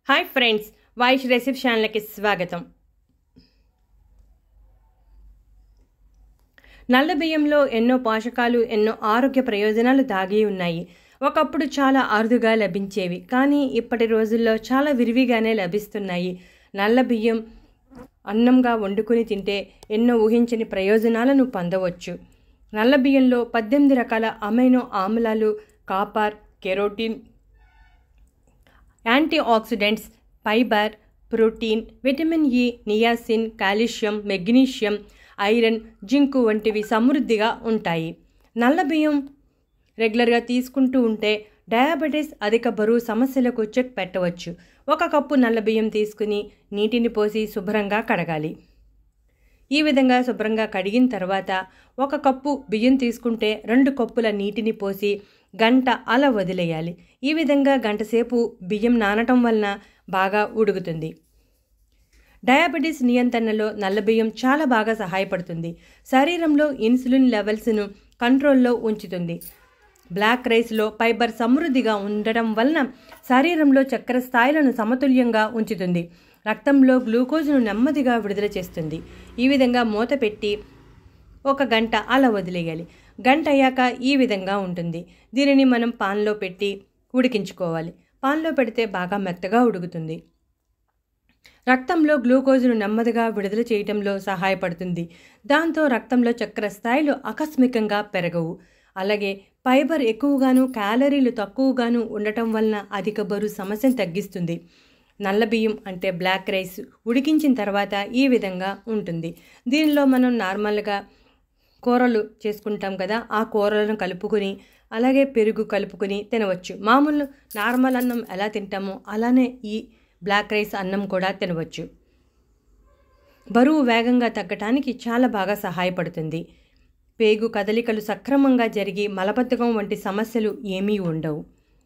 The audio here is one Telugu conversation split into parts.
హాయ్ ఫ్రెండ్స్ వాయిస్ రెసిపీ ఛానల్కి స్వాగతం నల్ల బియ్యంలో ఎన్నో పోషకాలు ఎన్నో ఆరోగ్య ప్రయోజనాలు దాగి ఉన్నాయి ఒకప్పుడు చాలా అరుదుగా లభించేవి కానీ ఇప్పటి రోజుల్లో చాలా విరివిగానే లభిస్తున్నాయి నల్ల బియ్యం అన్నంగా వండుకుని తింటే ఎన్నో ఊహించని ప్రయోజనాలను పొందవచ్చు నల్ల బియ్యంలో పద్దెనిమిది రకాల అమైనో ఆమ్లాలు copper carotene antioxidants fibre protein vitamin E niacin calcium magnesium iron zinc వంటివి సమృద్ధిగా ఉంటాయి నల్ల బియ్యం రెగ్యులర్గా తీసుకుంటూ ఉంటే డయాబెటీస్ అధిక బరువు సమస్యలకు చెక్ పెట్టవచ్చు ఒక కప్పు నల్ల బియ్యం తీసుకుని నీటిని పోసి శుభ్రంగా కడగాలి ఈ విధంగా శుభ్రంగా కడిగిన తర్వాత ఒక కప్పు బియ్యం తీసుకుంటే రెండు కప్పుల నీటిని పోసి గంట అలా వదిలేయాలి ఈ విధంగా గంట సేపు బియ్యం నానటం వలన బాగా ఉడుకుతుంది డయాబెటీస్ నియంత్రణలో నల్ల బియ్యం చాలా బాగా సహాయపడుతుంది శరీరంలో ఇన్సులిన్ లెవెల్స్ను కంట్రోల్లో ఉంచుతుంది బ్లాక్ రైస్లో ఫైబర్ సమృద్ధిగా ఉండటం వలన శరీరంలో చక్కెర స్థాయిలను సమతుల్యంగా ఉంచుతుంది రక్తంలో గ్లూకోజ్ను నెమ్మదిగా విడుదల చేస్తుంది ఈ విధంగా మూత పెట్టి ఒక గంట అలా వదిలేయాలి గంట అయ్యాక ఈ విధంగా ఉంటుంది దీనిని మనం పాన్లో పెట్టి ఉడికించుకోవాలి పాన్లో పెడితే బాగా మెత్తగా ఉడుకుతుంది రక్తంలో గ్లూకోజ్ను నెమ్మదిగా విడుదల చేయటంలో సహాయపడుతుంది దాంతో రక్తంలో చక్కెర స్థాయిలు ఆకస్మికంగా పెరగవు అలాగే ఫైబర్ ఎక్కువగాను క్యాలరీలు తక్కువగాను ఉండటం వలన అధిక బరువు సమస్యను తగ్గిస్తుంది నల్ల బియ్యం అంటే బ్లాక్ రైస్ ఉడికించిన తర్వాత ఈ విధంగా ఉంటుంది దీనిలో మనం నార్మల్గా కూరలు చేసుకుంటాం కదా ఆ కూరలను కలుపుకొని అలాగే పెరుగు కలుపుకొని తినవచ్చు మామూలు నార్మల్ అన్నం ఎలా తింటామో అలానే ఈ బ్లాక్ రైస్ అన్నం కూడా తినవచ్చు బరువు వేగంగా తగ్గటానికి చాలా బాగా సహాయపడుతుంది పేగు కదలికలు సక్రమంగా జరిగి మలబద్ధకం వంటి సమస్యలు ఏమీ ఉండవు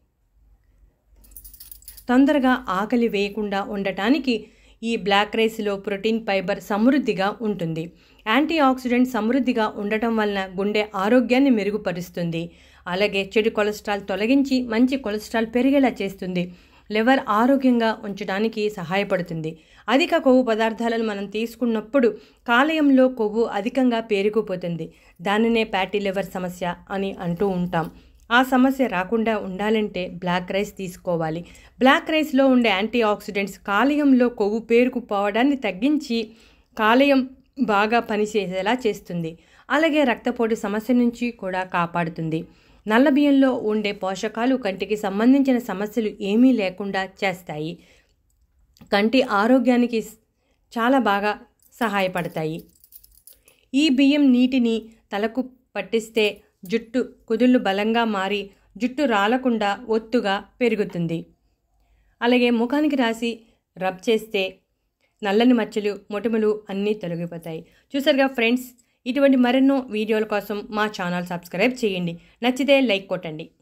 తొందరగా ఆకలి వేయకుండా ఉండటానికి ఈ బ్లాక్ రైస్లో ప్రోటీన్ ఫైబర్ సమృద్ధిగా ఉంటుంది యాంటీ ఆక్సిడెంట్ సమృద్ధిగా ఉండటం వలన గుండె ఆరోగ్యాన్ని మెరుగుపరుస్తుంది అలాగే చెడు కొలెస్ట్రాల్ తొలగించి మంచి కొలెస్ట్రాల్ పెరిగేలా చేస్తుంది లివర్ ఆరోగ్యంగా ఉంచడానికి సహాయపడుతుంది అధిక కొవ్వు పదార్థాలను మనం తీసుకున్నప్పుడు కాలేయంలో కొవ్వు అధికంగా పేరుకుపోతుంది దానినే ఫ్యాటీ లివర్ సమస్య అని అంటూ ఉంటాం ఆ సమస్య రాకుండా ఉండాలంటే బ్లాక్ రైస్ తీసుకోవాలి బ్లాక్ రైస్లో ఉండే యాంటీ ఆక్సిడెంట్స్ కాలేయంలో కొవ్వు పేరుకుపోవడాన్ని తగ్గించి కాలేయం బాగా పనిచేసేలా చేస్తుంది అలాగే రక్తపోటు సమస్య నుంచి కూడా కాపాడుతుంది నల్ల బియ్యంలో ఉండే పోషకాలు కంటికి సంబంధించిన సమస్యలు ఏమీ లేకుండా చేస్తాయి కంటి ఆరోగ్యానికి చాలా బాగా సహాయపడతాయి ఈ బియ్యం నీటిని తలకు పట్టిస్తే జుట్టు కుదుళ్ళు బలంగా మారి జుట్టు రాలకుండా ఒత్తుగా పెరుగుతుంది అలాగే ముఖానికి రాసి రబ్ చేస్తే నల్లని మచ్చలు మొటిమలు అన్నీ తొలగిపోతాయి చూసారుగా ఫ్రెండ్స్ ఇటువంటి మరెన్నో వీడియోల కోసం మా ఛానల్ సబ్స్క్రైబ్ చేయండి నచ్చితే లైక్ కొట్టండి